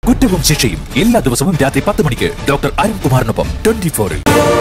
കുറ്റവും ശിക്ഷയും എല്ലാ ദിവസവും രാത്രി പത്ത് മണിക്ക് ഡോക്ടർ അരുൺകുമാറിനൊപ്പം ട്വന്റി ഫോറിൽ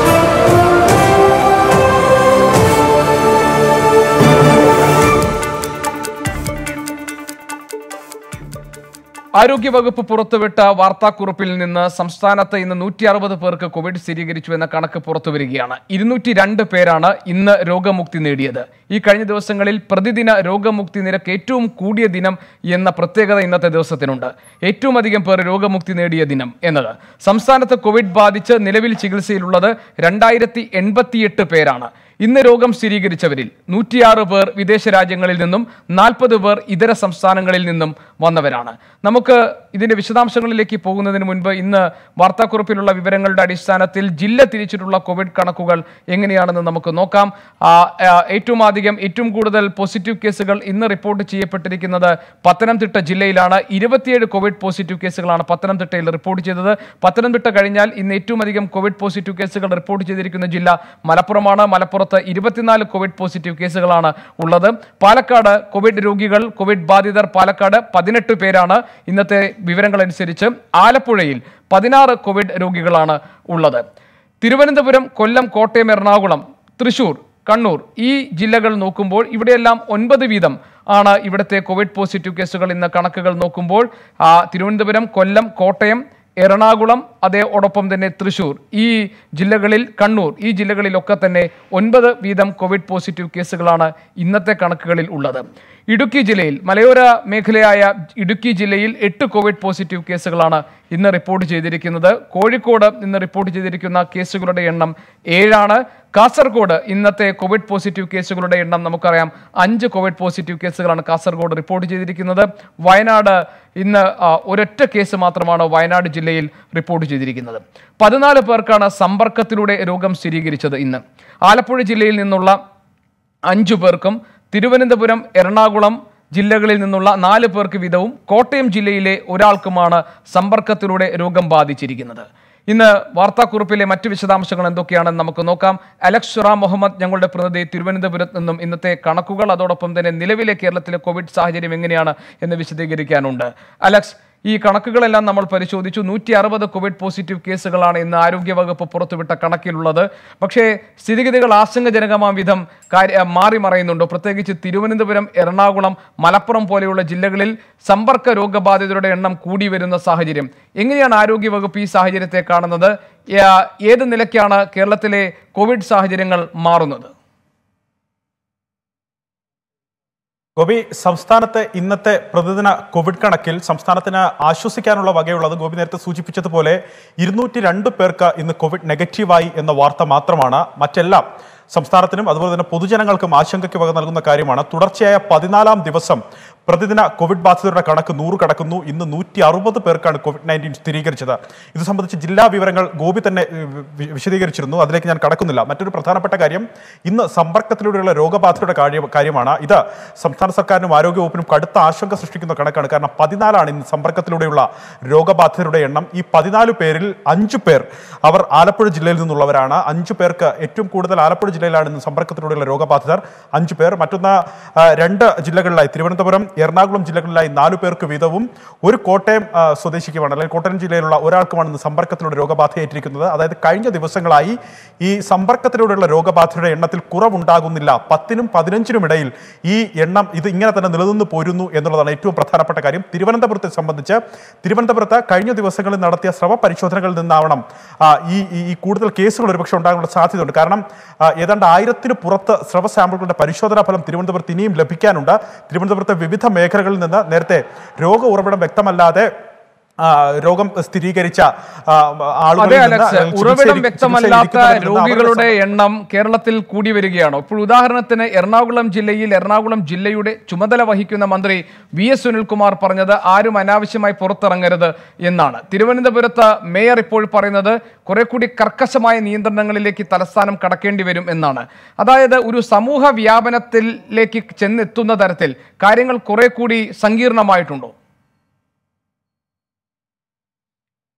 ആരോഗ്യവകുപ്പ് പുറത്തുവിട്ട വാർത്താക്കുറിപ്പിൽ നിന്ന് സംസ്ഥാനത്ത് ഇന്ന് നൂറ്റി അറുപത് പേർക്ക് കോവിഡ് സ്ഥിരീകരിച്ചു എന്ന കണക്ക് പുറത്തുവരികയാണ് ഇരുന്നൂറ്റി രണ്ട് പേരാണ് ഇന്ന് രോഗമുക്തി നേടിയത് ഈ കഴിഞ്ഞ ദിവസങ്ങളിൽ പ്രതിദിന രോഗമുക്തി നിരക്ക് ഏറ്റവും കൂടിയ ദിനം എന്ന പ്രത്യേകത ഇന്നത്തെ ദിവസത്തിനുണ്ട് ഏറ്റവും അധികം പേർ രോഗമുക്തി നേടിയ ദിനം എന്നത് സംസ്ഥാനത്ത് കോവിഡ് ബാധിച്ച് നിലവിൽ ചികിത്സയിലുള്ളത് രണ്ടായിരത്തി എൺപത്തിയെട്ട് പേരാണ് ഇന്ന് രോഗം സ്ഥിരീകരിച്ചവരിൽ നൂറ്റിയാറ് പേർ വിദേശ രാജ്യങ്ങളിൽ നിന്നും നാൽപ്പത് പേർ ഇതര സംസ്ഥാനങ്ങളിൽ നിന്നും വന്നവരാണ് നമുക്ക് ഇതിന്റെ വിശദാംശങ്ങളിലേക്ക് പോകുന്നതിന് മുൻപ് ഇന്ന് വാർത്താക്കുറിപ്പിലുള്ള വിവരങ്ങളുടെ അടിസ്ഥാനത്തിൽ ജില്ല തിരിച്ചിട്ടുള്ള കോവിഡ് കണക്കുകൾ എങ്ങനെയാണെന്ന് നമുക്ക് നോക്കാം ആ, ആ, ഏറ്റവും അധികം ഏറ്റവും കൂടുതൽ പോസിറ്റീവ് കേസുകൾ ഇന്ന് റിപ്പോർട്ട് ചെയ്യപ്പെട്ടിരിക്കുന്നത് പത്തനംതിട്ട ജില്ലയിലാണ് ഇരുപത്തിയേഴ് കോവിഡ് പോസിറ്റീവ് കേസുകളാണ് പത്തനംതിട്ടയിൽ റിപ്പോർട്ട് ചെയ്തത് പത്തനംതിട്ട കഴിഞ്ഞാൽ ഇന്ന് ഏറ്റവും അധികം കോവിഡ് പോസിറ്റീവ് കേസുകൾ റിപ്പോർട്ട് ചെയ്തിരിക്കുന്ന ജില്ല മലപ്പുറമാണ് മലപ്പുറത്ത് ഇരുപത്തിനാല് കോവിഡ് പോസിറ്റീവ് കേസുകളാണ് ഉള്ളത് പാലക്കാട് കോവിഡ് രോഗികൾ കോവിഡ് ബാധിതർ പാലക്കാട് പതിനെട്ട് പേരാണ് ഇന്നത്തെ വിവരങ്ങൾ അനുസരിച്ച് ആലപ്പുഴയിൽ പതിനാറ് കോവിഡ് രോഗികളാണ് ഉള്ളത് തിരുവനന്തപുരം കൊല്ലം കോട്ടയം എറണാകുളം തൃശൂർ കണ്ണൂർ ഈ ജില്ലകൾ നോക്കുമ്പോൾ ഇവിടെയെല്ലാം ഒൻപത് വീതം ആണ് ഇവിടുത്തെ കോവിഡ് പോസിറ്റീവ് കേസുകൾ ഇന്ന് കണക്കുകൾ നോക്കുമ്പോൾ ആ, തിരുവനന്തപുരം കൊല്ലം കോട്ടയം എറണാകുളം അതേയോടൊപ്പം തന്നെ തൃശൂർ ഈ ജില്ലകളിൽ കണ്ണൂർ ഈ ജില്ലകളിലൊക്കെ തന്നെ ഒൻപത് വീതം കോവിഡ് പോസിറ്റീവ് കേസുകളാണ് ഇന്നത്തെ കണക്കുകളിൽ ഉള്ളത് ഇടുക്കി ജില്ലയിൽ മലയോര മേഖലയായ ഇടുക്കി ജില്ലയിൽ എട്ട് കോവിഡ് പോസിറ്റീവ് കേസുകളാണ് ഇന്ന് റിപ്പോർട്ട് ചെയ്തിരിക്കുന്നത് കോഴിക്കോട് ഇന്ന് റിപ്പോർട്ട് ചെയ്തിരിക്കുന്ന കേസുകളുടെ എണ്ണം ഏഴാണ് കാസർഗോഡ് ഇന്നത്തെ കോവിഡ് പോസിറ്റീവ് കേസുകളുടെ എണ്ണം നമുക്കറിയാം അഞ്ച് കോവിഡ് പോസിറ്റീവ് കേസുകളാണ് കാസർഗോഡ് റിപ്പോർട്ട് ചെയ്തിരിക്കുന്നത് വയനാട് ഇന്ന് ആ, ഒരൊറ്റ കേസ് മാത്രമാണ് വയനാട് ജില്ലയിൽ റിപ്പോർട്ട് ചെയ്തിരിക്കുന്നത് പതിനാല് പേർക്കാണ് സമ്പർക്കത്തിലൂടെ രോഗം സ്ഥിരീകരിച്ചത് ഇന്ന് ആലപ്പുഴ ജില്ലയിൽ നിന്നുള്ള അഞ്ചു പേർക്കും തിരുവനന്തപുരം എറണാകുളം ജില്ലകളിൽ നിന്നുള്ള നാല് പേർക്ക് വീതവും കോട്ടയം ജില്ലയിലെ ഒരാൾക്കുമാണ് സമ്പർക്കത്തിലൂടെ രോഗം ബാധിച്ചിരിക്കുന്നത് ഇന്ന് വാർത്താക്കുറിപ്പിലെ മറ്റു വിശദാംശങ്ങൾ എന്തൊക്കെയാണെന്ന് നമുക്ക് നോക്കാം അലക്സ് ഷുറ മുഹമ്മദ് ഞങ്ങളുടെ പ്രതിനിധി തിരുവനന്തപുരത്ത് നിന്നും ഇന്നത്തെ കണക്കുകൾ അതോടൊപ്പം തന്നെ നിലവിലെ കേരളത്തിലെ കോവിഡ് സാഹചര്യം എങ്ങനെയാണ് എന്ന് വിശദീകരിക്കാനുണ്ട് അലക്സ് ഈ കണക്കുകളെല്ലാം നമ്മൾ പരിശോധിച്ചു നൂറ്റി അറുപത് കോവിഡ് പോസിറ്റീവ് കേസുകളാണ് ഇന്ന് ആരോഗ്യവകുപ്പ് പുറത്തുവിട്ട കണക്കിലുള്ളത് പക്ഷേ സ്ഥിതിഗതികൾ ആശങ്കജനകമാം വിധം കാര്യ മാറി മറയുന്നുണ്ടോ പ്രത്യേകിച്ച് തിരുവനന്തപുരം എറണാകുളം മലപ്പുറം പോലെയുള്ള ജില്ലകളിൽ സമ്പർക്ക രോഗബാധിതരുടെ എണ്ണം കൂടി വരുന്ന സാഹചര്യം എങ്ങനെയാണ് ആരോഗ്യവകുപ്പ് ഈ സാഹചര്യത്തെ കാണുന്നത് ഏ- ഏത് നിലയ്ക്കാണ് കേരളത്തിലെ കോവിഡ് സാഹചര്യങ്ങൾ മാറുന്നത് ഗോപി സംസ്ഥാനത്തെ ഇന്നത്തെ പ്രതിദിന കോവിഡ് കണക്കിൽ സംസ്ഥാനത്തിന് ആശ്വസിക്കാനുള്ള വകയുള്ളത് ഗോപി നേരത്തെ സൂചിപ്പിച്ചതുപോലെ ഇരുന്നൂറ്റി രണ്ട് പേർക്ക് ഇന്ന് കോവിഡ് നെഗറ്റീവായി എന്ന വാർത്ത മാത്രമാണ് മറ്റെല്ലാം സംസ്ഥാനത്തിനും അതുപോലെ തന്നെ പൊതുജനങ്ങൾക്കും ആശങ്കയ്ക്ക് വക നൽകുന്ന കാര്യമാണ് തുടർച്ചയായ പതിനാലാം ദിവസം പ്രതിദിന കോവിഡ് ബാധിതരുടെ കണക്ക് നൂറ് കടക്കുന്നു ഇന്ന് നൂറ്റി അറുപത് പേർക്കാണ് കോവിഡ് നയൻറ്റീൻ സ്ഥിരീകരിച്ചത് ഇത് സംബന്ധിച്ച് ജില്ലാ വിവരങ്ങൾ ഗോപി തന്നെ ഏഹ്, വി- വിശദീകരിച്ചിരുന്നു അതിലേക്ക് ഞാൻ കടക്കുന്നില്ല മറ്റൊരു പ്രധാനപ്പെട്ട കാര്യം ഇന്ന് സമ്പർക്കത്തിലൂടെയുള്ള രോഗബാധിതരുടെ കാര്യം കാര്യമാണ് ഇത് സംസ്ഥാന സർക്കാരിനും ആരോഗ്യവകുപ്പിനും കടുത്ത ആശങ്ക സൃഷ്ടിക്കുന്ന കണക്കാണ് കാരണം പതിനാലാണ് ഇന്ന് സമ്പർക്കത്തിലൂടെയുള്ള രോഗബാധിതരുടെ എണ്ണം ഈ പതിനാല് പേരിൽ അഞ്ചു പേർ അവർ ആലപ്പുഴ ജില്ലയിൽ നിന്നുള്ളവരാണ് അഞ്ചു പേർക്ക് ഏറ്റവും കൂടുതൽ ആലപ്പുഴ ജില്ലയിലാണ് ഇന്ന് സമ്പർക്കത്തിലൂടെയുള്ള രോഗബാധിതർ അഞ്ചു പേർ മറ്റൊന്ന് ആ, രണ്ട് ജില്ലകളിലായി തിരുവനന്തപുരം എറണാകുളം ജില്ലകളിലായി നാലു പേർക്ക് വീതവും ഒരു കോട്ടയം ആ, സ്വദേശിക്കുമാണ് അല്ലെങ്കിൽ കോട്ടയം ജില്ലയിലുള്ള ഒരാൾക്കുമാണ് ഇന്ന് സമ്പർക്കത്തിലൂടെ രോഗബാധയേറ്റിരിക്കുന്നത് അതായത് കഴിഞ്ഞ ദിവസങ്ങളായി ഈ സമ്പർക്കത്തിലൂടെയുള്ള രോഗബാധയുടെ എണ്ണത്തിൽ കുറവുണ്ടാകുന്നില്ല പത്തിനും പതിനഞ്ചിനും ഇടയിൽ ഈ എണ്ണം ഇത് ഇങ്ങനെ തന്നെ നിലനിന്ന് പോരുന്നു എന്നുള്ളതാണ് ഏറ്റവും പ്രധാനപ്പെട്ട കാര്യം തിരുവനന്തപുരത്തെ സംബന്ധിച്ച് തിരുവനന്തപുരത്ത് കഴിഞ്ഞ ദിവസങ്ങളിൽ നടത്തിയ സ്രവ പരിശോധനകളിൽ നിന്നാവണം ആ, ഈ ഈ- ഈ കൂടുതൽ കേസുകൾ ഒരുപക്ഷെ ഉണ്ടാകാനുള്ള സാധ്യതയുണ്ട് കാരണം ആ, ഏതാണ്ട് ആയിരത്തിന് പുറത്ത് സ്രവ സാമ്പിളുകളുടെ പരിശോധനാ ഫലം തിരുവനന്തപുരത്ത് ഇനിയും ലഭിക്കാനുണ്ട് തിരുവനന്തപുരത്തെ വിവിധ മേഖലകളിൽ നിന്ന് നേരത്തെ രോഗ ഉറവിടം വ്യക്തമല്ലാതെ ആ, രോഗം സ്ഥിരീകരിച്ച ആ, ആളുകളിൽ അതെ നിന്ന് അലക്സ് അല്ലെങ്കിൽ ഉറവിടം ചികിത്സയിൽ- വ്യക്തമല്ലാത്ത ചികിത്സയിൽ ഇരിക്കുന്നവരിൽ നിന്ന് അവരുടെ രോഗികളുടെ എണ്ണം കേരളത്തിൽ കൂടി വരികയാണോ ഇപ്പോൾ ഉദാഹരണത്തിന് എറണാകുളം ജില്ലയിൽ എറണാകുളം ജില്ലയുടെ ചുമതല വഹിക്കുന്ന മന്ത്രി വി എസ് സുനിൽകുമാർ പറഞ്ഞത് ആരും അനാവശ്യമായി പുറത്തിറങ്ങരുത് എന്നാണ് തിരുവനന്തപുരത്ത് മേയർ ഇപ്പോൾ പറയുന്നത് കുറെ കൂടി കർക്കശമായ നിയന്ത്രണങ്ങളിലേക്ക് തലസ്ഥാനം കടക്കേണ്ടി വരും എന്നാണ് അതായത് ഒരു സമൂഹ വ്യാപനത്തിലേക്ക് ചെന്നെത്തുന്ന തരത്തിൽ കാര്യങ്ങൾ കുറെ കൂടി സങ്കീർണമായിട്ടുണ്ടോ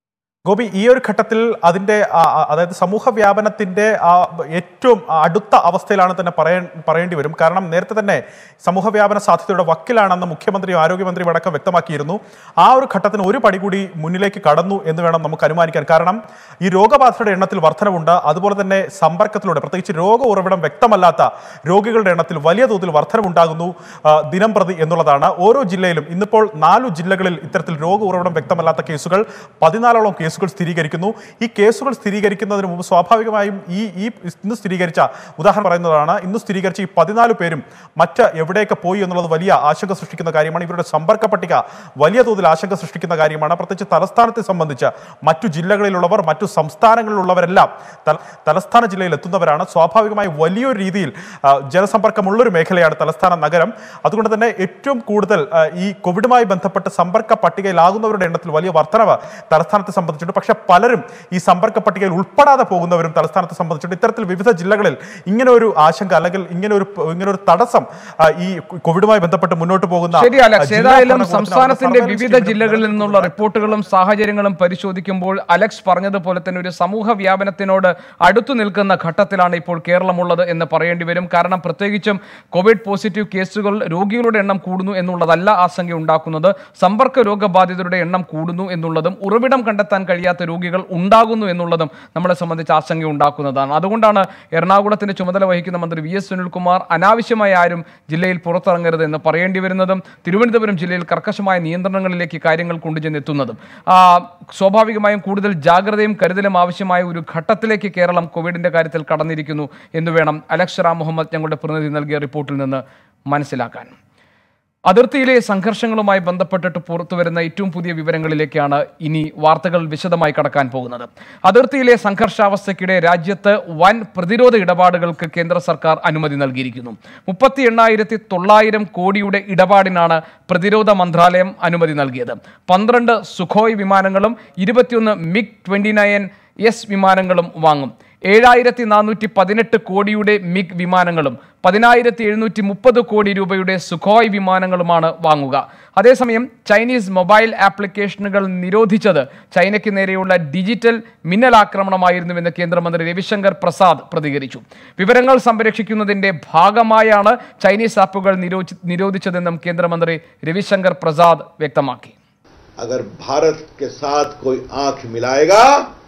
ഗോപി ഈ ഒരു ഘട്ടത്തിൽ അതിന്റെ ആ, ആ, അതായത് സമൂഹ വ്യാപനത്തിന്റെ ആ ഏറ്റവും അടുത്ത അവസ്ഥയിലാണ് തന്നെ പറയാൻ പറയേണ്ടി വരും കാരണം നേരത്തെ തന്നെ സമൂഹ വ്യാപന സാധ്യതയുടെ വക്കിലാണെന്ന് മുഖ്യമന്ത്രിയും ആരോഗ്യമന്ത്രിയും അടക്കം വ്യക്തമാക്കിയിരുന്നു ആ ഒരു ഘട്ടത്തിന് ഒരു പടി കൂടി മുന്നിലേക്ക് കടന്നു എന്ന് വേണം നമുക്ക് അനുമാനിക്കാൻ കാരണം ഈ രോഗബാധയുടെ എണ്ണത്തിൽ വർധനവുണ്ട് അതുപോലെ തന്നെ സമ്പർക്കത്തിലൂടെ പ്രത്യേകിച്ച് രോഗ ഉറവിടം വ്യക്തമല്ലാത്ത രോഗികളുടെ എണ്ണത്തിൽ വലിയ തോതിൽ വർധനവുണ്ടാകുന്നു ആ, ദിനം പ്രതി എന്നുള്ളതാണ് ഓരോ ജില്ലയിലും ഇന്നിപ്പോൾ നാലു ജില്ലകളിൽ ഇത്തരത്തിൽ രോഗ ഉറവിടം വ്യക്തമല്ലാത്ത കേസുകൾ പതിനാലോളം കേസുകൾ സ്ഥിരീകരിക്കുന്നു ഈ കേസുകൾ സ്ഥിരീകരിക്കുന്നതിന് മുമ്പ് സ്വാഭാവികമായും ഈ ഈ ഇന്ന് സ്ഥിരീകരിച്ച ഉദാഹരണം പറയുന്നതാണ് ഇന്ന് സ്ഥിരീകരിച്ച ഈ പതിനാല് പേരും മറ്റ് എവിടെയൊക്കെ പോയി എന്നുള്ളത് വലിയ ആശങ്ക സൃഷ്ടിക്കുന്ന കാര്യമാണ് ഇവരുടെ സമ്പർക്ക പട്ടിക വലിയ തോതിൽ ആശങ്ക സൃഷ്ടിക്കുന്ന കാര്യമാണ് പ്രത്യേകിച്ച് തലസ്ഥാനത്തെ സംബന്ധിച്ച് മറ്റു ജില്ലകളിലുള്ളവർ മറ്റു സംസ്ഥാനങ്ങളിലുള്ളവരെല്ലാം തല- തലസ്ഥാന ജില്ലയിൽ എത്തുന്നവരാണ് സ്വാഭാവികമായി വലിയൊരു രീതിയിൽ ആ, ജനസമ്പർക്കമുള്ളൊരു മേഖലയാണ് തലസ്ഥാന നഗരം അതുകൊണ്ട് തന്നെ ഏറ്റവും കൂടുതൽ ആ, ഈ കോവിഡുമായി ബന്ധപ്പെട്ട് സമ്പർക്ക പട്ടികയിലാകുന്നവരുടെ എണ്ണത്തിൽ വലിയ വർധനവ് തലസ്ഥാനത്തെ സംബന്ധിച്ചിട്ടുണ്ട് പക്ഷെ പലരും ഈ സമ്പർക്ക പട്ടികയിൽ ഉൾപ്പെടാതെ പോകുന്നവരും തലസ്ഥാനത്തെ സംബന്ധിച്ചിട്ടുണ്ട് ഇത്തരത്തിൽ വിവിധ ജില്ലകളിൽ ഇങ്ങനെ ഒരു ആശങ്ക അല്ലെങ്കിൽ ഇങ്ങനെ ഒരു ഇങ്ങനെ ഒരു തടസ്സം ആ, ഈ കോവിഡുമായി ബന്ധപ്പെട്ട് മുന്നോട്ട് പോകുന്ന ശരി അലക്സ് ജില്ലാ ഏതായാലും ഭരണകൂടത്തിന് സംസ്ഥാനത്തിന്റെ സർവേ വിവിധ ലിസ്റ്റുകളും ജില്ലകളിൽ നിന്നുള്ള റിപ്പോർട്ടുകളും സാഹചര്യങ്ങളും പരിശോധിക്കുമ്പോൾ അലക്സ് പറഞ്ഞതുപോലെ തന്നെ ഒരു സമൂഹ വ്യാപനത്തിനോട് അടുത്തു നിൽക്കുന്ന ഘട്ടത്തിലാണ് ഇപ്പോൾ കേരളമുള്ളത് എന്ന് പറയേണ്ടി വരും കാരണം പ്രത്യേകിച്ചും കോവിഡ് പോസിറ്റീവ് കേസുകൾ രോഗികളുടെ എണ്ണം കൂടുന്നു എന്നുള്ളതല്ല ആശങ്ക ഉണ്ടാക്കുന്നത് സമ്പർക്ക രോഗബാധിതരുടെ എണ്ണം കൂടുന്നു എന്നുള്ളതും ഉറവിടം കണ്ടെത്താൻ കഴിയാത്ത രോഗികൾ ഉണ്ടാകുന്നു എന്നുള്ളതും നമ്മളെ സംബന്ധിച്ച് ആശങ്ക ഉണ്ടാക്കുന്നതാണ് അതുകൊണ്ടാണ് എറണാകുളത്തിന്റെ ചുമതല വഹിക്കുന്ന മന്ത്രി വി എസ് സുനിൽകുമാർ അനാവശ്യമായി ആരും ജില്ലയിൽ പുറത്തിറങ്ങരുത് എന്ന് പറയേണ്ടി വരുന്നതും തിരുവനന്തപുരം ജില്ലയിൽ കർക്കശമായ നിയന്ത്രണങ്ങളിലേക്ക് കാര്യങ്ങൾ കൊണ്ടുചെന്നെത്തുന്നതും ആ, സ്വാഭാവികമായും കൂടുതൽ ജാഗ്രതയും കരുതലും ആവശ്യമായ ഒരു ഘട്ടത്തിലേക്ക് കേരളം കോവിഡിന്റെ കാര്യത്തിൽ കടന്നിരിക്കുന്നു എന്ന് വേണം അലക്സ് റാം മുഹമ്മദ് ഞങ്ങളുടെ പ്രതിനിധി നൽകിയ റിപ്പോർട്ടിൽ നിന്ന് മനസ്സിലാക്കാൻ അതിർത്തിയിലെ സംഘർഷങ്ങളുമായി ബന്ധപ്പെട്ടിട്ട് പുറത്തുവരുന്ന ഏറ്റവും പുതിയ വിവരങ്ങളിലേക്കാണ് ഇനി വാർത്തകൾ വിശദമായി കടക്കാൻ പോകുന്നത് അതിർത്തിയിലെ സംഘർഷാവസ്ഥയ്ക്കിടെ രാജ്യത്ത് വൻ പ്രതിരോധ ഇടപാടുകൾക്ക് കേന്ദ്ര സർക്കാർ അനുമതി നൽകിയിരിക്കുന്നു മുപ്പത്തി എണ്ണായിരത്തി തൊള്ളായിരം കോടിയുടെ ഇടപാടിനാണ് പ്രതിരോധ മന്ത്രാലയം അനുമതി നൽകിയത് പന്ത്രണ്ട് സുഖോയ് വിമാനങ്ങളും ഇരുപത്തിയൊന്ന് മിഗ് ട്വന്റി നയൻ എസ് വിമാനങ്ങളും വാങ്ങും ഏഴായിരത്തി നാനൂറ്റി പതിനെട്ട് കോടിയുടെ മിഗ് വിമാനങ്ങളും പതിനായിരത്തി എഴുന്നൂറ്റി മുപ്പത് കോടി രൂപയുടെ സുഖോയ് വിമാനങ്ങളുമാണ് വാങ്ങുക അതേസമയം ചൈനീസ് മൊബൈൽ ആപ്ലിക്കേഷനുകൾ നിരോധിച്ചത് ചൈനയ്ക്ക് നേരെയുള്ള ഡിജിറ്റൽ മിന്നലാക്രമണമായിരുന്നുവെന്ന് കേന്ദ്രമന്ത്രി രവിശങ്കർ പ്രസാദ് പ്രതികരിച്ചു വിവരങ്ങൾ സംരക്ഷിക്കുന്നതിന്റെ ഭാഗമായാണ് ചൈനീസ് ആപ്പുകൾ നിരോധി- നിരോധിച്ചതെന്നും കേന്ദ്രമന്ത്രി രവിശങ്കർ പ്രസാദ് വ്യക്തമാക്കി अगर भारत के साथ कोई आंख मिलाएगा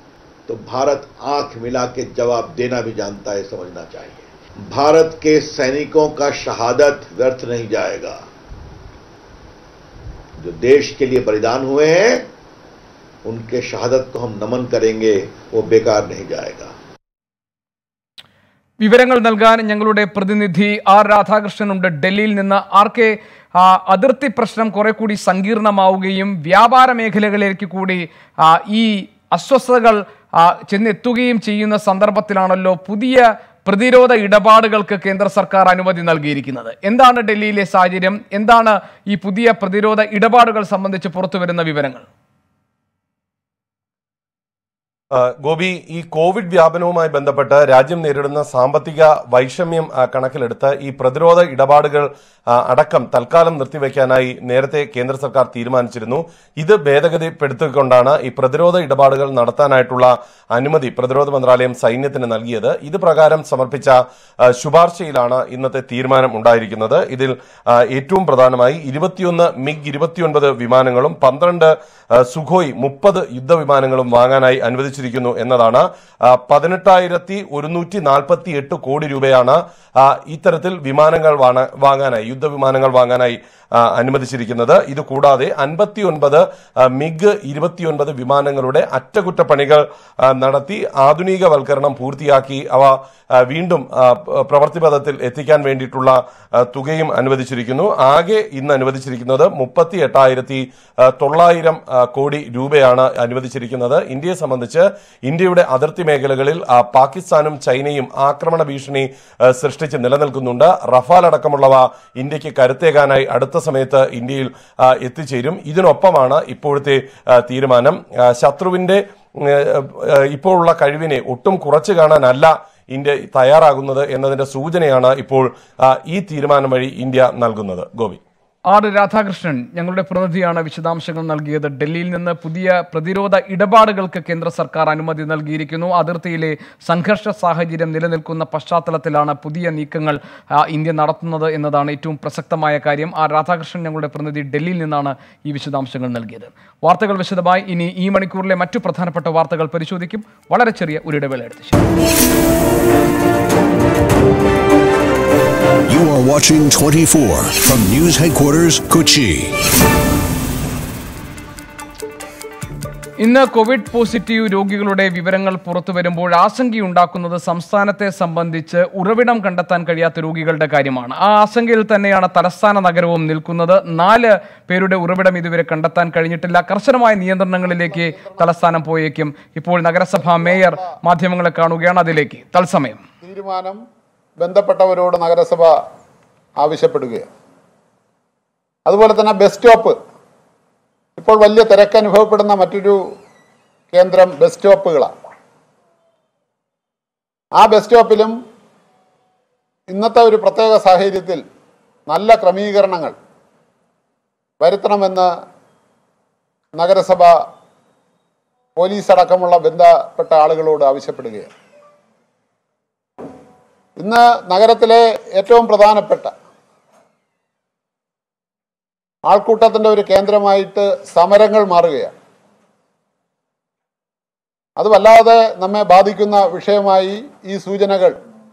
तो भारत आंख मिला के जवाब देना भी जानता है समझना चाहिए भारत के सैनिकों का शहादत व्यर्थ नहीं जाएगा जो देश के लिए बलिदान हुए हैं उनके शहादत को हम नमन करेंगे वो बेकार नहीं जाएगा വിവരങ്ങൾ നൽകാൻ ഞങ്ങളുടെ പ്രതിനിധി ആർ രാധാകൃഷ്ണനുണ്ട് ഡൽഹിയിൽ നിന്ന് ആർ കെ ആ, അതിർത്തി പ്രശ്നം കുറെ കൂടി സങ്കീർണമാവുകയും വ്യാപാര മേഖലകളിലേക്ക് കൂടി ആ, ഈ അസ്വസ്ഥതകൾ ആ, ചെന്നെത്തുകയും ചെയ്യുന്ന സന്ദർഭത്തിലാണല്ലോ പുതിയ പ്രതിരോധ ഇടപാടുകൾക്ക് കേന്ദ്ര സർക്കാർ അനുമതി നൽകിയിരിക്കുന്നത് എന്താണ് ഡൽഹിയിലെ സാഹചര്യം എന്താണ് ഈ പുതിയ പ്രതിരോധ ഇടപാടുകൾ സംബന്ധിച്ച് പുറത്തുവരുന്ന വിവരങ്ങൾ ആ, ഗോപി ഈ കോവിഡ് വ്യാപനവുമായി ബന്ധപ്പെട്ട് രാജ്യം നേരിടുന്ന സാമ്പത്തിക വൈഷമ്യം ആ, കണക്കിലെടുത്ത് ഈ പ്രതിരോധ ഇടപാടുകൾ ആ, അടക്കം തൽക്കാലം നിർത്തിവെക്കാനായി നേരത്തെ കേന്ദ്ര സർക്കാർ തീരുമാനിച്ചിരുന്നു ഇത് ഭേദഗതിപ്പെടുത്തിക്കൊണ്ടാണ് ഈ പ്രതിരോധ ഇടപാടുകൾ നടത്താനായിട്ടുള്ള അനുമതി പ്രതിരോധ മന്ത്രാലയം സൈന്യത്തിന് നൽകിയത് ഇത് പ്രകാരം സമർപ്പിച്ച ആ, ശുപാർശയിലാണ് ഇന്നത്തെ തീരുമാനം ഉണ്ടായിരിക്കുന്നത് ഇതിൽ ആ, ഏറ്റവും പ്രധാനമായി ഇരുപത്തിയൊന്ന് മിഗ് ഇരുപത്തിയൊൻപത് വിമാനങ്ങളും പന്ത്രണ്ട് ആ, സുഖോയ് മുപ്പത് യുദ്ധവിമാനങ്ങളും വാങ്ങാനായി അനുവദിച്ചിരിക്കുന്നു എന്നതാണ് ആ, പതിനെട്ടായിരത്തി ഒരുന്നൂറ്റി നാൽപ്പത്തി എട്ട് കോടി രൂപയാണ് ആ, ഇത്തരത്തിൽ വിമാനങ്ങൾ വാണ- വാങ്ങാനായി യുദ്ധവിമാനങ്ങൾ വാങ്ങാനായി ആ, അനുവദിച്ചിരിക്കുന്നത് ഇത് കൂടാതെ അൻപത്തിയൊൻപത് മിഗ് ഇരുപത്തിയൊൻപത് വിമാനങ്ങളുടെ അറ്റകുറ്റപ്പണികൾ ആ, നടത്തി ആധുനികവൽക്കരണം പൂർത്തിയാക്കി അവ ആ, വീണ്ടും ആ, പ- പ്രവൃത്തിപഥത്തിൽ എത്തിക്കാൻ വേണ്ടിയിട്ടുള്ള ആ, തുകയും അനുവദിച്ചിരിക്കുന്നു ആകെ ഇന്ന് അനുവദിച്ചിരിക്കുന്നത് മുപ്പത്തി എട്ടായിരത്തി തൊള്ളായിരം ആ, കോടി രൂപയാണ് അനുവദിച്ചിരിക്കുന്നത് ഇന്ത്യയെ സംബന്ധിച്ച് ഇന്ത്യയുടെ അതിർത്തി മേഖലകളിൽ ആ, പാകിസ്ഥാനും ചൈനയും ആക്രമണ ഭീഷണി ആ, സൃഷ്ടിച്ച് നിലനിൽക്കുന്നുണ്ട് റഫാൽ അടക്കമുള്ളവ ഇന്ത്യക്ക് കരുത്തേകാനായി അടുത്ത സമയത്ത് ഇന്ത്യയിൽ ആ, എത്തിച്ചേരും ഇതിനൊപ്പമാണ് ഇപ്പോഴത്തെ ആ, തീരുമാനം ആ, ശത്രുവിന്റെ ഉം, ഏഹ്, ഇപ്പോഴുള്ള കഴിവിനെ ഒട്ടും കുറച്ചു കാണാനല്ല ഇന്ത്യ തയ്യാറാകുന്നത് എന്നതിന്റെ സൂചനയാണ് ഇപ്പോൾ ആ, ഈ തീരുമാനം വഴി ഇന്ത്യ നൽകുന്നത് ഗോപി ആർ രാധാകൃഷ്ണൻ ഞങ്ങളുടെ പ്രതിനിധിയാണ് വിശദാംശങ്ങൾ നൽകിയത് ഡൽഹിയിൽ നിന്ന് പുതിയ പ്രതിരോധ ഇടപാടുകൾക്ക് കേന്ദ്ര സർക്കാർ അനുമതി നൽകിയിരിക്കുന്നു അതിർത്തിയിലെ സംഘർഷ സാഹചര്യം നിലനിൽക്കുന്ന പശ്ചാത്തലത്തിലാണ് പുതിയ നീക്കങ്ങൾ ആ, ഇന്ത്യ നടത്തുന്നത് എന്നതാണ് ഏറ്റവും പ്രസക്തമായ കാര്യം ആർ രാധാകൃഷ്ണൻ ഞങ്ങളുടെ പ്രതിനിധി ഡൽഹിയിൽ നിന്നാണ് ഈ വിശദാംശങ്ങൾ നൽകിയത് വാർത്തകൾ വിശദമായി ഇനി ഈ മണിക്കൂറിലെ മറ്റു പ്രധാനപ്പെട്ട വാർത്തകൾ പരിശോധിക്കും വളരെ ചെറിയ ഒരു ഇടവേള എടുത്ത് ശേഷം You are watching 24 from News Headquarters, Kochi. ഇന്ന് കോവിഡ് പോസിറ്റീവ് രോഗികളുടെ വിവരങ്ങൾ പുറത്തു വരുമ്പോൾ ആശങ്കയുണ്ടാക്കുന്നത് സംസ്ഥാനത്തെ സംബന്ധിച്ച് ഉറവിടം കണ്ടെത്താൻ കഴിയാത്ത രോഗികളുടെ കാര്യമാണ് ആ ആശങ്കയിൽ തന്നെയാണ് തലസ്ഥാന നഗരവും നിൽക്കുന്നത് നാല് പേരുടെ ഉറവിടം ഇതുവരെ കണ്ടെത്താൻ കഴിഞ്ഞിട്ടില്ല കർശനമായ നിയന്ത്രണങ്ങളിലേക്ക് തലസ്ഥാനം പോയേക്കും ഇപ്പോൾ നഗരസഭാ മേയർ മാധ്യമങ്ങളെ കാണുകയാണ് അതിലേക്ക് തത്സമയം തീരുമാനം ബന്ധപ്പെട്ടവരോട് നഗരസഭ ആവശ്യപ്പെടുകയാണ് അതുപോലെ തന്നെ ബസ് സ്റ്റോപ്പ് ഇപ്പോൾ വലിയ തിരക്ക് അനുഭവപ്പെടുന്ന മറ്റൊരു കേന്ദ്രം ബസ് സ്റ്റോപ്പുകളാണ് ആ ബസ് സ്റ്റോപ്പിലും ഇന്നത്തെ ഒരു പ്രത്യേക സാഹചര്യത്തിൽ നല്ല ക്രമീകരണങ്ങൾ വരുത്തണമെന്ന് നഗരസഭ പോലീസ് അടക്കമുള്ള ബന്ധപ്പെട്ട ആളുകളോട് ആവശ്യപ്പെടുകയാണ് ഇന്ന് നഗരത്തിലെ ഏറ്റവും പ്രധാനപ്പെട്ട ആൾക്കൂട്ടത്തിന്റെ ഒരു കേന്ദ്രമായിട്ട് സമരങ്ങൾ മാറുകയാണ് അത് വല്ലാതെ നമ്മെ ബാധിക്കുന്ന വിഷയമായി ഈ സൂചനകൾ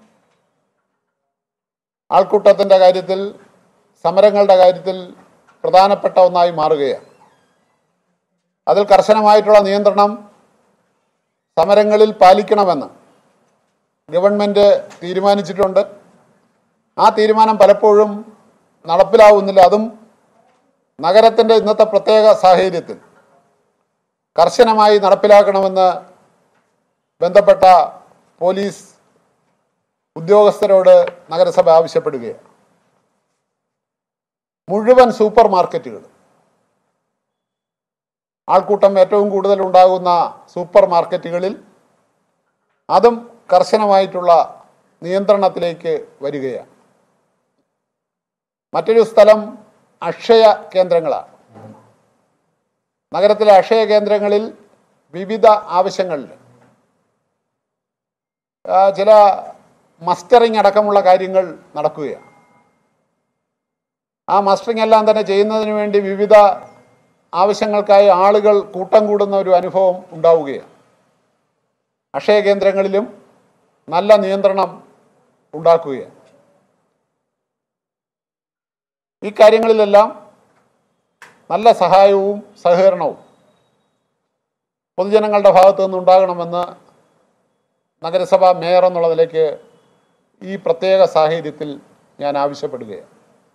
ആൾക്കൂട്ടത്തിന്റെ കാര്യത്തിൽ സമരങ്ങളുടെ കാര്യത്തിൽ പ്രധാനപ്പെട്ട ഒന്നായി മാറുകയാണ് അതിൽ കർശനമായിട്ടുള്ള നിയന്ത്രണം സമരങ്ങളിൽ പാലിക്കണമെന്ന് ഗവൺമെൻറ് തീരുമാനിച്ചിട്ടുണ്ട് ആ തീരുമാനം പലപ്പോഴും നടപ്പിലാവുന്നില്ല അതും നഗരത്തിൻ്റെ ഇന്നത്തെ പ്രത്യേക സാഹചര്യത്തിൽ കർശനമായി നടപ്പിലാക്കണമെന്ന് ബന്ധപ്പെട്ട പോലീസ് ഉദ്യോഗസ്ഥരോട് നഗരസഭ ആവശ്യപ്പെടുകയാണ് മുഴുവൻ സൂപ്പർ മാർക്കറ്റുകൾ ആൾക്കൂട്ടം ഏറ്റവും കൂടുതൽ ഉണ്ടാകുന്ന സൂപ്പർ മാർക്കറ്റുകളിൽ അതും കർശനമായിട്ടുള്ള നിയന്ത്രണത്തിലേക്ക് വരികയാണ് മറ്റൊരു സ്ഥലം അക്ഷയ കേന്ദ്രങ്ങളാണ് നഗരത്തിലെ അക്ഷയ കേന്ദ്രങ്ങളിൽ വിവിധ ആവശ്യങ്ങളിൽ ആ, ചില മസ്റ്ററിംഗ് അടക്കമുള്ള കാര്യങ്ങൾ നടക്കുകയാണ് ആ മസ്റ്ററിംഗ് എല്ലാം തന്നെ ചെയ്യുന്നതിന് വേണ്ടി വിവിധ ആവശ്യങ്ങൾക്കായി ആളുകൾ കൂട്ടം കൂടുന്ന ഒരു അനുഭവം ഉണ്ടാവുകയാണ് അക്ഷയ കേന്ദ്രങ്ങളിലും നല്ല നിയന്ത്രണം ഉണ്ടാക്കുകയാണ് ഈ കാര്യങ്ങളിലെല്ലാം നല്ല സഹായവും സഹകരണവും പൊതുജനങ്ങളുടെ ഭാഗത്തു നിന്നുണ്ടാകണമെന്ന് നഗരസഭ മേയർ എന്നുള്ളതിലേക്ക് ഈ പ്രത്യേക സാഹചര്യത്തിൽ ഞാൻ ആവശ്യപ്പെടുകയാണ്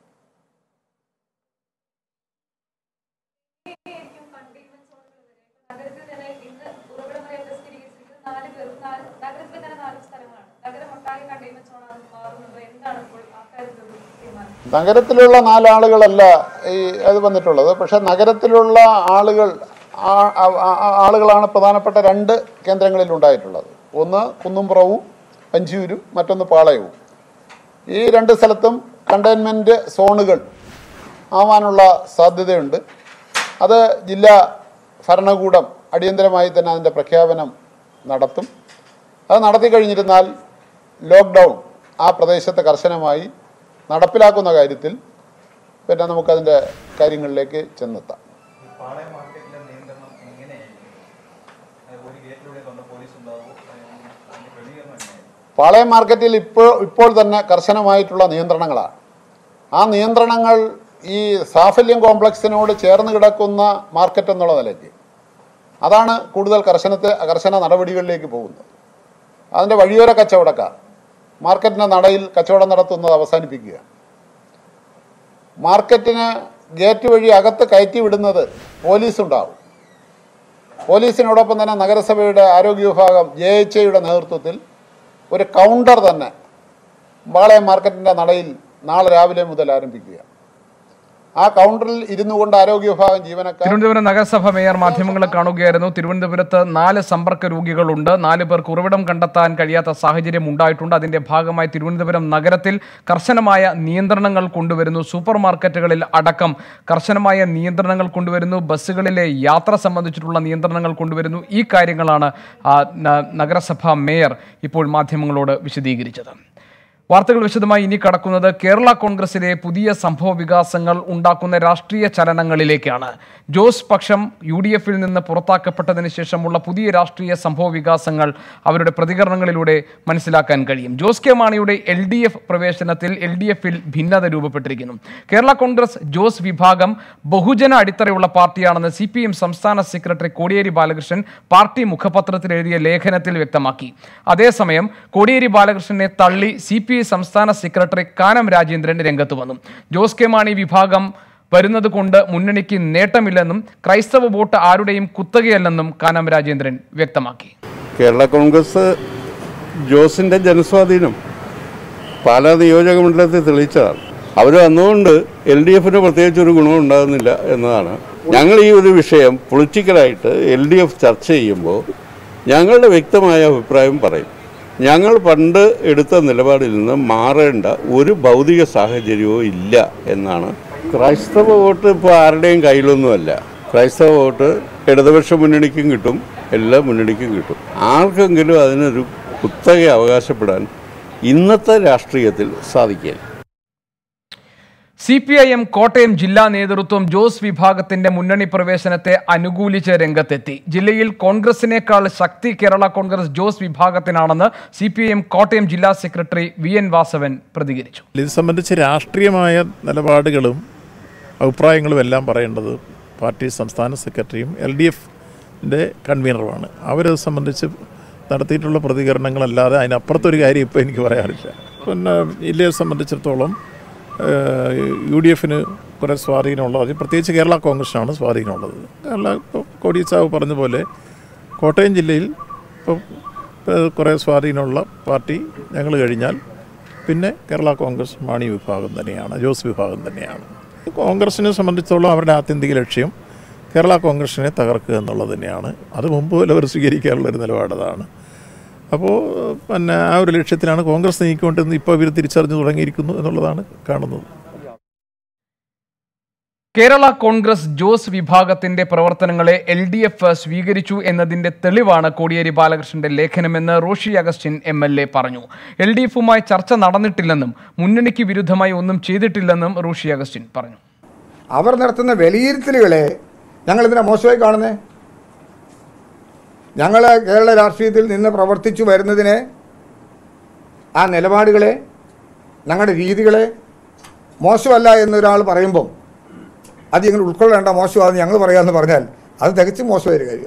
നഗരത്തിൽ തന്നെ ഇന്ന് ഉറവിടമറിയാത്ത സ്ഥിരീകരിച്ചിരിക്കുന്നത് നാല് പേർ നാല് നഗരത്തിലെ തന്നെ നാല് സ്ഥലങ്ങളാണ് നഗരം ഒട്ടാകെ കണ്ടെയ്ൻമെന്റ് സോണാണ് മാറുന്നത് എന്താണ് ഇപ്പോൾ അക്കാര്യത്തിലുള്ള തീരുമാനം നഗരത്തിലുള്ള നാലാളുകളല്ല ഈ അത് വന്നിട്ടുള്ളത് പക്ഷെ നഗരത്തിലുള്ള ആളുകൾ ആ- ആ- ആ- ആളുകളാണ് പ്രധാനപ്പെട്ട രണ്ട് കേന്ദ്രങ്ങളിൽ ഉണ്ടായിട്ടുള്ളത് ഒന്ന് കുന്നുംപുറവും പഞ്ചിയൂരും മറ്റൊന്ന് പാളയവും ഈ രണ്ട് സ്ഥലത്തും കണ്ടെയ്ൻമെൻറ്റ് സോണുകൾ ആവാനുള്ള സാധ്യതയുണ്ട് അത് ജില്ലാ ഭരണകൂടം അടിയന്തരമായി തന്നെ അതിൻ്റെ പ്രഖ്യാപനം നടത്തും അത് നടത്തി കഴിഞ്ഞിരുന്നാൽ ലോക്ക്ഡൗൺ ആ പ്രദേശത്ത് കർശനമായി നടപ്പിലാക്കുന്ന കാര്യത്തിൽ പിന്നെ നമുക്കതിൻ്റെ കാര്യങ്ങളിലേക്ക് ചെന്നെത്താം പാളയം മാർക്കറ്റിൽ ഇപ്പോൾ ഇപ്പോൾ തന്നെ കർശനമായിട്ടുള്ള നിയന്ത്രണങ്ങളാണ് ആ നിയന്ത്രണങ്ങൾ ഈ സാഫല്യം കോംപ്ലക്സിനോട് ചേർന്ന് കിടക്കുന്ന മാർക്കറ്റ് എന്നുള്ള നിലയ്ക്ക് അതാണ് കൂടുതൽ കർശനത്തെ കർശന നടപടികളിലേക്ക് പോകുന്നത് അതിൻ്റെ വഴിയോര കച്ചവടക്കാർ മാർക്കറ്റിൻ്റെ നടയിൽ കച്ചവടം നടത്തുന്നത് അവസാനിപ്പിക്കുക മാർക്കറ്റിന് ഗേറ്റ് വഴി അകത്ത് കയറ്റി വിടുന്നത് പോലീസ് ഉണ്ടാവും പോലീസിനോടൊപ്പം തന്നെ നഗരസഭയുടെ ആരോഗ്യ വിഭാഗം ജെ എച്ച് ഐയുടെ നേതൃത്വത്തിൽ ഒരു കൗണ്ടർ തന്നെ പാളയം മാർക്കറ്റിൻ്റെ നടയിൽ നാളെ രാവിലെ മുതൽ ആരംഭിക്കുക ആ കൗണ്ടറിൽ ഇരുന്നു കൊണ്ട് ആരോഗ്യ വിഭാഗം ജീവനക്കാർ തിരുവനന്തപുരം നഗരസഭ മേയർ മാധ്യമങ്ങളെ കാണുകയായിരുന്നു തിരുവനന്തപുരത്ത് നാല് സമ്പർക്ക രോഗികളുണ്ട് നാല് പേർക്ക് ഉറവിടം കണ്ടെത്താൻ കഴിയാത്ത സാഹചര്യം ഉണ്ടായിട്ടുണ്ട് അതിന്റെ ഭാഗമായി തിരുവനന്തപുരം നഗരത്തിൽ കർശനമായ നിയന്ത്രണങ്ങൾ കൊണ്ടുവരുന്നു സൂപ്പർ മാർക്കറ്റുകളിൽ അടക്കം കർശനമായ നിയന്ത്രണങ്ങൾ കൊണ്ടുവരുന്നു ബസ്സുകളിലെ യാത്ര സംബന്ധിച്ചിട്ടുള്ള നിയന്ത്രണങ്ങൾ കൊണ്ടുവരുന്നു ഈ കാര്യങ്ങളാണ് ആ, ന- നഗരസഭ മേയർ ഇപ്പോൾ മാധ്യമങ്ങളോട് വിശദീകരിച്ചത് വാർത്തകൾ വിശദമായി ഇനി കടക്കുന്നത് കേരള കോൺഗ്രസിലെ പുതിയ സംഭവ വികാസങ്ങൾ ഉണ്ടാക്കുന്ന രാഷ്ട്രീയ ചലനങ്ങളിലേക്കാണ് ജോസ് പക്ഷം യു ഡി എഫിൽ നിന്ന് പുറത്താക്കപ്പെട്ടതിന് ശേഷമുള്ള പുതിയ രാഷ്ട്രീയ സംഭവ വികാസങ്ങൾ അവരുടെ പ്രതികരണങ്ങളിലൂടെ മനസ്സിലാക്കാൻ കഴിയും ജോസ് കെ മാണിയുടെ എൽ ഡി എഫ് പ്രവേശനത്തിൽ എൽ ഡി എഫിൽ ഭിന്നത രൂപപ്പെട്ടിരിക്കുന്നു കേരള കോൺഗ്രസ് ജോസ് വിഭാഗം ബഹുജന അടിത്തറയുള്ള പാർട്ടിയാണെന്ന് സി പി എം സംസ്ഥാന സെക്രട്ടറി കോടിയേരി ബാലകൃഷ്ണൻ പാർട്ടി മുഖപത്രത്തിൽ എഴുതിയ ലേഖനത്തിൽ വ്യക്തമാക്കി അതേസമയം കോടിയേരി ബാലകൃഷ്ണനെ തള്ളി സി പി ഐ സംസ്ഥാന സെക്രട്ടറി കാനം രാജേന്ദ്രൻ രംഗത്ത് വന്നു ജോസ് കെ മാണി വിഭാഗം വരുന്നത് കൊണ്ട് മുന്നണിക്ക് നേട്ടമില്ലെന്നും ക്രൈസ്തവ വോട്ട് ആരുടെയും കുത്തകയല്ലെന്നും കാനം രാജേന്ദ്രൻ വ്യക്തമാക്കി കേരള കോൺഗ്രസ് ജോസിന്റെ ജനസ്വാധീനം പാലാ നിയോജക മണ്ഡലത്തിൽ തെളിയിച്ചതാണ് അവർ വന്നുകൊണ്ട് എൽ ഡി എഫിന് പ്രത്യേകിച്ച് ഒരു ഗുണവും ഉണ്ടാകുന്നില്ല എന്നതാണ് ഞങ്ങൾ ഈ ഒരു വിഷയം പൊളിറ്റിക്കലായിട്ട് എൽ ഡി എഫ് ചർച്ച ചെയ്യുമ്പോൾ ഞങ്ങളുടെ വ്യക്തമായ അഭിപ്രായം പറയും ഞങ്ങൾ പണ്ട് എടുത്ത നിലപാടിൽ നിന്ന് മാറേണ്ട ഒരു ഭൗതിക സാഹചര്യവും ഇല്ല എന്നാണ് ക്രൈസ്തവ വോട്ട് ഇപ്പോൾ ആരുടെയും കയ്യിലൊന്നുമല്ല ക്രൈസ്തവ വോട്ട് ഇടതുപക്ഷ മുന്നണിക്കും കിട്ടും എല്ലാ മുന്നണിക്കും കിട്ടും ആർക്കെങ്കിലും അതിനൊരു കുത്തക അവകാശപ്പെടാൻ ഇന്നത്തെ രാഷ്ട്രീയത്തിൽ സാധിക്കില്ല C P I M Kottayam ജില്ലാ നേതൃത്വം ജോസ് വിഭാഗത്തിന്റെ മുന്നണി പ്രവേശനത്തെ അനുകൂലിച്ച് രംഗത്തെത്തി ജില്ലയിൽ കോൺഗ്രസിനേക്കാൾ ശക്തി കേരള കോൺഗ്രസ് ജോസ് വിഭാഗത്തിനാണെന്ന് C P I M Kottayam ജില്ലാ സെക്രട്ടറി വി എൻ വാസവൻ പ്രതികരിച്ചു ഇത് സംബന്ധിച്ച് രാഷ്ട്രീയമായ നിലപാടുകളും അഭിപ്രായങ്ങളും എല്ലാം പറയേണ്ടത് പാർട്ടി സംസ്ഥാന സെക്രട്ടറിയും എൽ ഡി എഫിൻ്റെ കൺവീനറുമാണ് അവരത് സംബന്ധിച്ച് നടത്തിയിട്ടുള്ള പ്രതികരണങ്ങളല്ലാതെ അതിനപ്പുറത്തൊരു കാര്യം ഇപ്പോൾ എനിക്ക് പറയാറില്ല പിന്നെ ജില്ലയെ സംബന്ധിച്ചിടത്തോളം യു ഡി എഫിന് കുറേ സ്വാധീനമുള്ളത് പ്രത്യേകിച്ച് കേരള കോൺഗ്രസിനാണ് സ്വാധീനമുള്ളത് കേരള ഇപ്പോൾ കോടിസാവ് പറഞ്ഞ പോലെ കോട്ടയം ജില്ലയിൽ ഇപ്പോൾ കുറേ സ്വാധീനമുള്ള പാർട്ടി ഞങ്ങൾ കഴിഞ്ഞാൽ പിന്നെ കേരള കോൺഗ്രസ് മാണി വിഭാഗം തന്നെയാണ് ജോസ് വിഭാഗം തന്നെയാണ് കോൺഗ്രസിനെ സംബന്ധിച്ചിടത്തോളം അവരുടെ ആത്യന്തിക ലക്ഷ്യം കേരള കോൺഗ്രസിനെ തകർക്കുക എന്നുള്ളത് തന്നെയാണ് അത് മുമ്പ് പോലെ അവർ സ്വീകരിക്കാനുള്ള ഒരു നിലപാട് അതാണ് അപ്പോൾ പിന്നെ ആ ഒരു ലക്ഷ്യത്തിലാണ് കോൺഗ്രസ് നീക്കിക്കൊണ്ടിരുന്നത് ഇപ്പോൾ ഇവർ തിരിച്ചറിഞ്ഞു തുടങ്ങിയിരിക്കുന്നു എന്നുള്ളതാണ് കാണുന്നത് കേരള കോൺഗ്രസ് ജോസ് വിഭാഗത്തിന്റെ പ്രവർത്തനങ്ങളെ എൽ ഡി എഫ് സ്വീകരിച്ചു എന്നതിന്റെ തെളിവാണ് കോടിയേരി ബാലകൃഷ്ണന്റെ ലേഖനമെന്ന് Roshy Augustine M L A പറഞ്ഞു എൽ ഡി എഫുമായി ചർച്ച നടന്നിട്ടില്ലെന്നും മുന്നണിക്ക് വിരുദ്ധമായി ഒന്നും ചെയ്തിട്ടില്ലെന്നും റോഷി അഗസ്റ്റിൻ പറഞ്ഞു അവർ നടത്തുന്ന വിലയിരുത്തലുകളെ ഞങ്ങൾ ഇതിനെ മോശമായി കാണുന്നേ ഞങ്ങൾ കേരള രാഷ്ട്രീയത്തിൽ നിന്ന് പ്രവർത്തിച്ചു വരുന്നതിനെ ആ നിലപാടുകളെ ഞങ്ങളുടെ രീതികളെ മോശമല്ല എന്നൊരാൾ പറയുമ്പം അത് ഞങ്ങൾ ഉൾക്കൊള്ളേണ്ട മോശമാണെന്ന് ഞങ്ങൾ പറയാമെന്ന് പറഞ്ഞാൽ അത് തികച്ചും മോശമായൊരു കാര്യം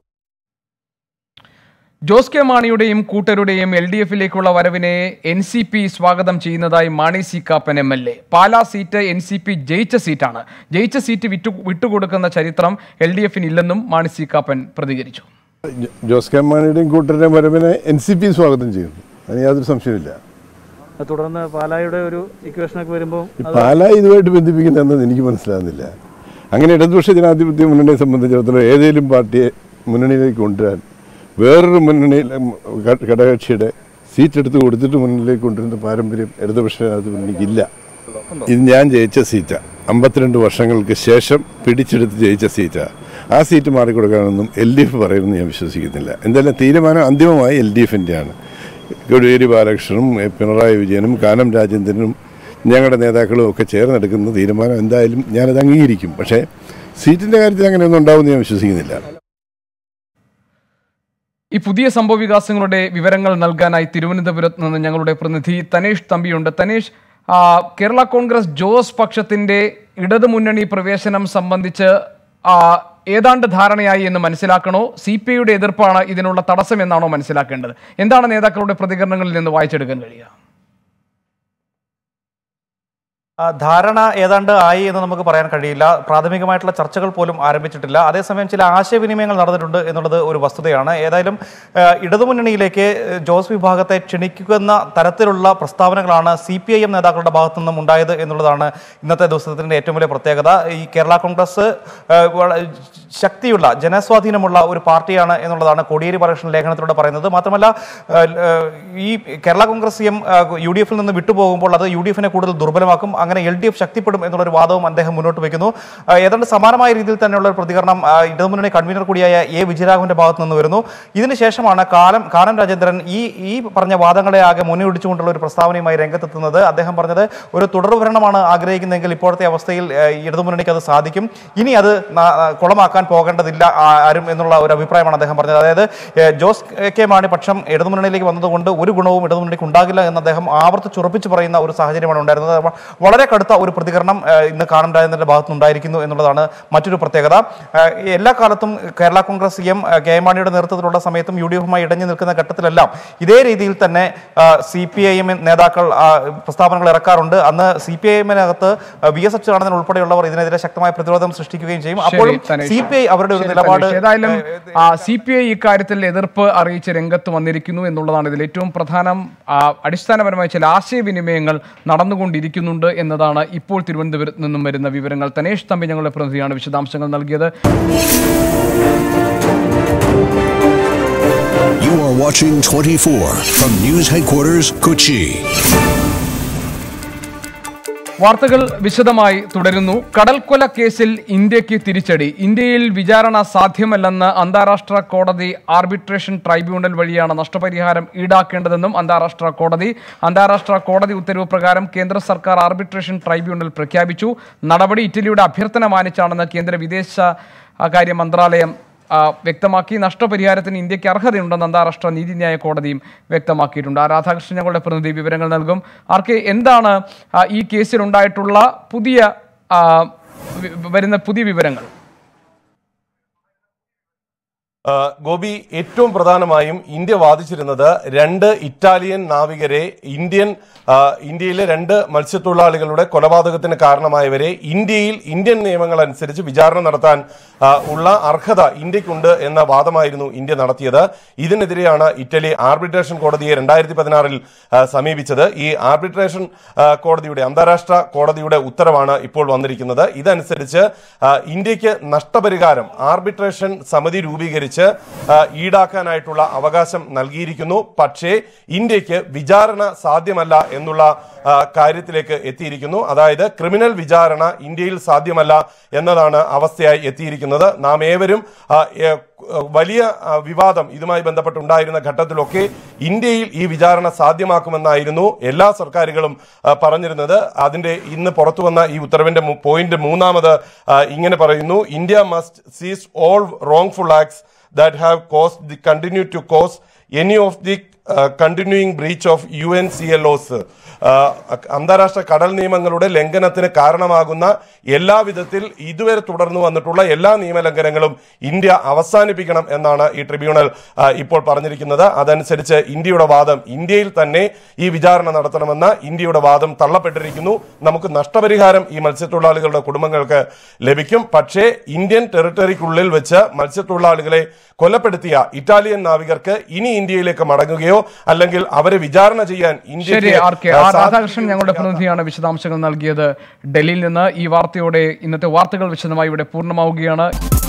ജോസ് കെ മാണിയുടെയും കൂട്ടരുടെയും എൽ ഡി എഫിലേക്കുള്ള വരവിനെ എൻ സി പി സ്വാഗതം ചെയ്യുന്നതായി Mani C Kappan M L A Pala seat N C P ജയിച്ച സീറ്റാണ് ജയിച്ച സീറ്റ് വിറ്റു വിട്ടുകൊടുക്കുന്ന ചരിത്രം എൽ ഡി എഫിന് ഇല്ലെന്നും മാണി സി കാപ്പൻ പ്രതികരിച്ചു ജോസ് കെ മാണിയുടെയും കൂട്ടരുടെയും വരവിനെ എൻ സി പി സ്വാഗതം ചെയ്യുന്നു അതിന് യാതൊരു സംശയമില്ല തുടർന്ന് പാലായുടെ ഒരു ഇക്വേഷനൊക്കെ വരുമ്പോൾ ഈ പാലാ ഇതുമായിട്ട് ബന്ധിപ്പിക്കുന്നതെന്ന് എനിക്ക് മനസ്സിലാകുന്നില്ല അങ്ങനെ ഇടതുപക്ഷ ജനാധിപത്യ മുന്നണിയെ സംബന്ധിച്ചിടത്തോളം ഏതെങ്കിലും പാർട്ടിയെ മുന്നണിയിലേക്ക് കൊണ്ടുവരാൻ വേറൊരു മുന്നണിയിൽ ഉം, ഘ- ഘടകകക്ഷിയുടെ സീറ്റ് എടുത്ത് കൊടുത്തിട്ട് മുന്നിലേക്ക് കൊണ്ടുവരുന്ന പാരമ്പര്യം ഇടതുപക്ഷ ജനാധിപത്യ മുന്നണിക്കില്ല ഇത് ഞാൻ ജയിച്ച സീറ്റാണ് അമ്പത്തിരണ്ട് വർഷങ്ങൾക്ക് ശേഷം പിടിച്ചെടുത്ത് ജയിച്ച സീറ്റാണ് ആ സീറ്റ് മാറിക്കൊടുക്കാനൊന്നും എൽ ഡി എഫ് പറയുമെന്ന് ഞാൻ വിശ്വസിക്കുന്നില്ല എന്തായാലും തീരുമാനം അന്തിമമായി എൽ ഡി എഫിൻ്റെയാണ് കോടിയേരി ബാലകൃഷ്ണനും എ, പിണറായി വിജയനും കാനം രാജേന്ദ്രനും ഞങ്ങളുടെ നേതാക്കളും ഒക്കെ ചേർന്നെടുക്കുന്ന തീരുമാനം എന്തായാലും ഞാനത് അംഗീകരിക്കും പക്ഷേ സീറ്റിൻ്റെ കാര്യത്തിൽ അങ്ങനെയൊന്നും ഉണ്ടാവുമെന്ന് ഞാൻ വിശ്വസിക്കുന്നില്ല ഈ പുതിയ സംഭവ വികാസങ്ങളുടെ വിവരങ്ങൾ നൽകാനായി തിരുവനന്തപുരത്ത് നിന്ന് ഞങ്ങളുടെ പ്രതിനിധി തനേഷ് തമ്പിയുണ്ട് തനേഷ് ആ, കേരള കോൺഗ്രസ് ജോസ് പക്ഷത്തിന്റെ ഇടതുമുന്നണി പ്രവേശനം സംബന്ധിച്ച് ആ, ഏതാണ്ട് ധാരണയായി എന്ന് മനസ്സിലാക്കണോ സി പി ഐയുടെ എതിർപ്പാണ് ഇതിനുള്ള തടസ്സം എന്നാണോ മനസ്സിലാക്കേണ്ടത് എന്താണ് നേതാക്കളുടെ പ്രതികരണങ്ങളിൽ നിന്ന് വായിച്ചെടുക്കാൻ കഴിയുക ആ, ധാരണ ഏതാണ്ട് ആയി എന്ന് നമുക്ക് പറയാൻ കഴിയില്ല പ്രാഥമികമായിട്ടുള്ള ചർച്ചകൾ പോലും ആരംഭിച്ചിട്ടില്ല അതേസമയം ചില ആശയവിനിമയങ്ങൾ നടന്നിട്ടുണ്ട് എന്നുള്ളത് ഒരു വസ്തുതയാണ് ഏതായാലും ആ, ഇടതുമുന്നണിയിലേക്ക് ഏഹ്, ജോസ് വിഭാഗത്തെ ക്ഷണിക്കുന്ന തരത്തിലുള്ള പ്രസ്താവനകളാണ് സി പി ഐ എം നേതാക്കളുടെ ഭാഗത്തു നിന്നും ഉണ്ടായത് എന്നുള്ളതാണ് ഇന്നത്തെ ദിവസത്തിന്റെ ഏറ്റവും വലിയ പ്രത്യേകത ഈ കേരള കോൺഗ്രസ് ആ, വള- ശക്തിയുള്ള ജനസ്വാധീനമുള്ള ഒരു പാർട്ടിയാണ് എന്നുള്ളതാണ് കോടിയേരി ബാലകൃഷ്ണൻ ലേഖനത്തിലൂടെ പറയുന്നത് മാത്രമല്ല ആ, ആ, ഈ Kerala Congress M U D എഫിൽ നിന്ന് വിട്ടുപോകുമ്പോൾ അത് യു ഡി എഫിനെ കൂടുതൽ ദുർബലമാക്കും അങ്ങനെ എൽ ഡി എഫ് ശക്തിപ്പെടും എന്നുള്ളൊരു വാദവും അദ്ദേഹം മുന്നോട്ട് വയ്ക്കുന്നു ആ, ഏതാണ്ട് സമാനമായ രീതിയിൽ തന്നെയുള്ള ഒരു പ്രതികരണം ആ, ഇടതുമുന്നണി കൺവീനർ കൂടിയായ എ വിജയരാഘവന്റെ ഭാഗത്തു നിന്ന് വരുന്നു ഇതിനുശേഷമാണ് കാലം കാനം രാജേന്ദ്രൻ ഈ ഈ പറഞ്ഞ വാദങ്ങളെ ആകെ മുന്നിടിച്ചുകൊണ്ടുള്ള ഒരു പ്രസ്താവനയുമായി രംഗത്തെത്തുന്നത് അദ്ദേഹം പറഞ്ഞത് ഒരു തുടർഭരണമാണ് ആഗ്രഹിക്കുന്നതെങ്കിൽ ഇപ്പോഴത്തെ അവസ്ഥയിൽ ആ, ഇടതുമുന്നണിക്ക് അത് സാധിക്കും ഇനി അത് ന- ആ, കുളമാക്കാൻ പോകേണ്ടതില്ല ആ- ആരും എന്നുള്ള ഒരു അഭിപ്രായമാണ് അദ്ദേഹം പറഞ്ഞത് അതായത് ഏ, ജോസ് കെ മാണി പക്ഷം ഇടതുമുന്നണിയിലേക്ക് വന്നതുകൊണ്ട് ഒരു ഗുണവും ഇടതുമുന്നണിക്ക് ഉണ്ടാകില്ല എന്ന് അദ്ദേഹം ആവർത്തിച്ചുറപ്പിച്ച് പറയുന്ന ഒരു സാഹചര്യമാണ് ഉണ്ടായിരുന്നത് വ- വളരെ കടുത്ത ഒരു പ്രതികരണം ഏ, ഇന്ന് കാനം രാജേന്ദ്രന്റെ ഭാഗത്ത് നിന്നുണ്ടായിരിക്കുന്നു എന്നുള്ളതാണ് മറ്റൊരു പ്രത്യേകത ഏ, എല്ലാ കാലത്തും Kerala Congress M K M മാണിയുടെ നേതൃത്വത്തിലുള്ള സമയത്തും യു ഡി എഫുമായി ഇടഞ്ഞു നിൽക്കുന്ന ഘട്ടത്തിലെല്ലാം ഇതേ രീതിയിൽ തന്നെ സി പി ഐ എം നേതാക്കൾ ആ, പ്രസ്താവനകൾ ഇറക്കാറുണ്ട് അന്ന് സി പി ഐ എമ്മിനകത്ത് വി എസ് അച്യുതാനന്ദൻ ഉൾപ്പെടെയുള്ളവർ ഇതിനെതിരെ ശക്തമായ പ്രതിരോധം സൃഷ്ടിക്കുകയും ചെയ്യും അപ്പോഴും സി പി ഐ അവരുടെ ഒരു ശരി, നിലപാട് തനീഷ്. ഏതായാലും സി പി ഐ ഇക്കാര്യത്തിൽ എതിർപ്പ് അറിയിച്ച് രംഗത്ത് വന്നിരിക്കുന്നു എന്നുള്ളതാണ് ഇതിൽ ഏറ്റവും പ്രധാനം ആ, അടിസ്ഥാനപരമായ ചില ആശയവിനിമയങ്ങൾ നടന്നുകൊണ്ടിരിക്കുന്നുണ്ട് എന്നതാണ് ഇപ്പോൾ തിരുവനന്തപുരത്ത് നിന്നും വരുന്ന വിവരങ്ങൾ തനേഷ് തമ്പി ഞങ്ങളുടെ പ്രതിനിധിയാണ് വിശദാംശങ്ങൾ നൽകിയത് You are watching 24 from News Headquarters, Kochi. വാർത്തകൾ വിശദമായി തുടരുന്നു കടൽക്കൊല കേസിൽ ഇന്ത്യക്ക് തിരിച്ചടി ഇന്ത്യയിൽ വിചാരണ സാധ്യമല്ലെന്ന് അന്താരാഷ്ട്ര കോടതി ആർബിട്രേഷൻ ട്രൈബ്യൂണൽ വഴിയാണ് നഷ്ടപരിഹാരം ഈടാക്കേണ്ടതെന്നും അന്താരാഷ്ട്ര കോടതി അന്താരാഷ്ട്ര കോടതി ഉത്തരവ് പ്രകാരം കേന്ദ്ര സർക്കാർ ആർബിട്രേഷൻ ട്രൈബ്യൂണൽ പ്രഖ്യാപിച്ചു നടപടി ഇറ്റലിയുടെ അഭ്യർത്ഥന മാനിച്ചാണെന്ന് കേന്ദ്ര വിദേശ ആ, കാര്യ മന്ത്രാലയം ആ, വ്യക്തമാക്കി നഷ്ടപരിഹാരത്തിന് ഇന്ത്യക്ക് അർഹതയുണ്ടെന്ന് അന്താരാഷ്ട്ര നീതിന്യായ കോടതിയും വ്യക്തമാക്കിയിട്ടുണ്ട് ആ രാധാകൃഷ്ണൻ ഞങ്ങളുടെ പ്രതിനിധി വിവരങ്ങൾ നൽകും ആർ കെ എന്താണ് ആ, ഈ കേസിൽ ഉണ്ടായിട്ടുള്ള പുതിയ ആ, വി- വരുന്ന പുതിയ വിവരങ്ങൾ ആ, ഗോപി ഏറ്റവും പ്രധാനമായും ഇന്ത്യ വാദിച്ചിരുന്നത് രണ്ട് ഇറ്റാലിയൻ നാവികരെ ഇന്ത്യൻ ആ, ഇന്ത്യയിലെ രണ്ട് മത്സ്യത്തൊഴിലാളികളുടെ കൊലപാതകത്തിന് കാരണമായവരെ ഇന്ത്യയിൽ ഇന്ത്യൻ നിയമങ്ങൾ അനുസരിച്ച് വിചാരണ നടത്താൻ ആ, ഉള്ള അർഹത ഇന്ത്യക്കുണ്ട് എന്ന വാദമായിരുന്നു ഇന്ത്യ നടത്തിയത് ഇതിനെതിരെയാണ് ഇറ്റലി ആർബിട്രേഷൻ കോടതിയെ രണ്ടായിരത്തി പതിനാറിൽ സമീപിച്ചത് ഈ ആർബിട്രേഷൻ ആ, കോടതിയുടെ അന്താരാഷ്ട്ര കോടതിയുടെ ഉത്തരവാണ് ഇപ്പോൾ വന്നിരിക്കുന്നത് ഇതനുസരിച്ച് ആ, ഇന്ത്യക്ക് നഷ്ടപരിഹാരം ആർബിട്രേഷൻ സമിതി രൂപീകരിച്ച് ആ, ഈടാക്കാനായിട്ടുള്ള അവകാശം നൽകിയിരിക്കുന്നു പക്ഷേ ഇന്ത്യക്ക് വിചാരണ സാധ്യമല്ല എന്നുള്ള ആ, കാര്യത്തിലേക്ക് എത്തിയിരിക്കുന്നു അതായത് ക്രിമിനൽ വിചാരണ ഇന്ത്യയിൽ സാധ്യമല്ല എന്നതാണ് അവസ്ഥയായി എത്തിയിരിക്കുന്നത് നാം ഏവരും ആ, ഏ, വലിയ ആ, വിവാദം ഇതുമായി ബന്ധപ്പെട്ടുണ്ടായിരുന്ന ഘട്ടത്തിലൊക്കെ ഇന്ത്യയിൽ ഈ വിചാരണ സാധ്യമാക്കുമെന്നായിരുന്നു എല്ലാ സർക്കാരുകളും ആ, പറഞ്ഞിരുന്നത് അതിന്റെ ഇന്ന് പുറത്തു വന്ന ഈ ഉത്തരവിന്റെ മു- പോയിന്റ് മൂന്നാമത് ആ, ഇങ്ങനെ പറയുന്നു India must cease all wrongful acts that have caused the continue to cause any of the uh, continuing breach of UNCLOs uh, അന്താരാഷ്ട്ര കടൽ നിയമങ്ങളുടെ ലംഘനത്തിന് കാരണമാകുന്ന എല്ലാ വിധത്തിൽ ഇതുവരെ തുടർന്നു വന്നിട്ടുള്ള എല്ലാ നിയമലംഘനങ്ങളും ഇന്ത്യ അവസാനിപ്പിക്കണം എന്നാണ് ഈ ട്രിബ്യൂണൽ uh, ഇപ്പോൾ പറഞ്ഞിരിക്കുന്നത് അതനുസരിച്ച് ഇന്ത്യയുടെ വാദം ഇന്ത്യയിൽ തന്നെ ഈ വിചാരണ നടത്തണമെന്ന ഇന്ത്യയുടെ വാദം തള്ളപ്പെട്ടിരിക്കുന്നു നമുക്ക് നഷ്ടപരിഹാരം ഈ മത്സ്യത്തൊഴിലാളികളുടെ കുടുംബങ്ങൾക്ക് ലഭിക്കും പക്ഷേ ഇന്ത്യൻ ടെറിട്ടറിക്കുള്ളിൽ വെച്ച് മത്സ്യത്തൊഴിലാളികളെ കൊലപ്പെടുത്തിയ ഇറ്റാലിയൻ നാവികർക്ക് ഇനി ഇന്ത്യയിലേക്ക് മടങ്ങുകയോ അല്ലെങ്കിൽ അവരെ വിചാരണ ചെയ്യാൻ ശരി ഇന്ത്യക്ക് ആർ കെ ആ, ആർ സാധിക്കുകയോ രാധാകൃഷ്ണൻ ഞങ്ങളുടെ പ്രതിനിധിയാണ് വിശദാംശങ്ങൾ നൽകിയത് ഡൽഹിയിൽ നിന്ന് ഈ വാർത്തയോടെ ഇന്നത്തെ വാർത്തകൾ വിശദമായി ഇവിടെ പൂർണ്ണമാവുകയാണ്